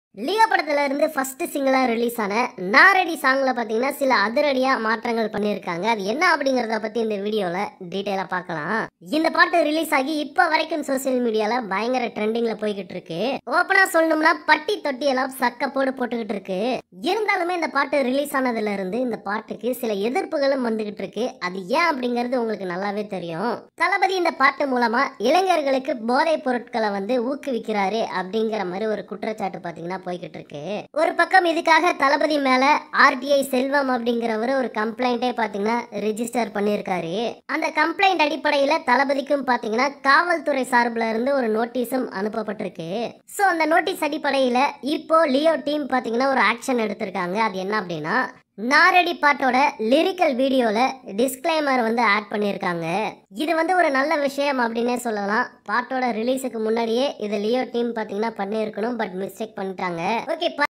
Leo படத்துல இருந்து first சிங்கிளா ரிலீஸ் ஆன நாரடி சாங்ல பாத்தீங்கன்னா சில அதிரடியா மாற்றங்கள் பண்ணியிருக்காங்க அது என்ன அப்படிங்கறத பத்தி இந்த வீடியோல டீட்டெயிலா பார்க்கலாம் இந்த பாட்டு ரிலீஸ் ஆகி இப்ப வரைக்கும் சோசியல் மீடியால பயங்கர ட்ரெண்டிங்ல போய்கிட்டு இருக்கு ஓப்பனா சொல்லணும்னா பட்டி தொட்டி எல்லாம் சக்க போடு போட்டுக்கிட்டு இருக்கு இருந்தாலுமே இந்த பாட்டு ரிலீஸ் ஆனதுல இருந்து இந்த பாட்டுக்கு சில எதிர்ப்புகளும் வந்துகிட்டு இருக்கு அது ஏன் அப்படிங்கிறது உங்களுக்கு நல்லாவே தெரியும் தளபதி இந்த பாட்டு மூலமா இளைஞர்களுக்கு போதைப் பொருட்களை வந்து ஊக்குவிக்கிறாரு அப்படிங்கிற மாதிரி ஒரு குற்றச்சாட்டு பாத்தீங்கன்னா போய்கிட்டு இருக்கு ஒரு பக்கம் இதுக்காக தளபதி மேல ஆர்டிஐ செல்வம் அப்படிங்கிறவர் ஒரு கம்ப்ளைண்டே பாத்தீங்கன்னா ரிஜிஸ்டர் பண்ணியிருக்காரு அந்த கம்ப்ளைண்ட் அடிப்படையில தளபதிக்கும் பாத்தீங்கன்னா காவல்துறை சார்பில் இருந்து ஒரு நோட்டீஸும் அனுப்பப்பட்டிருக்கு ஸோ அந்த நோட்டீஸ் அடிப்படையில இப்போ லியோ டீம் பாத்தீங்கன்னா ஒரு ஆக்ஷன் எடுத்திருக்காங்க அது என்ன அப்படின்னா நாரடி பாட்டோட லிரிக்கல் வீடியோல டிஸ்க்ளைமர் வந்து ஆட் பண்ணியிருக்காங்க இது வந்து ஒரு நல்ல விஷயம் அப்படின்னே சொல்லலாம் பாட்டோட ரிலீஸுக்கு முன்னாடியே இது லியோ டீம் பாத்தீங்கன்னா பண்ணியிருக்கணும் பட் மிஸ்டேக் பண்ணிட்டாங்க ஓகே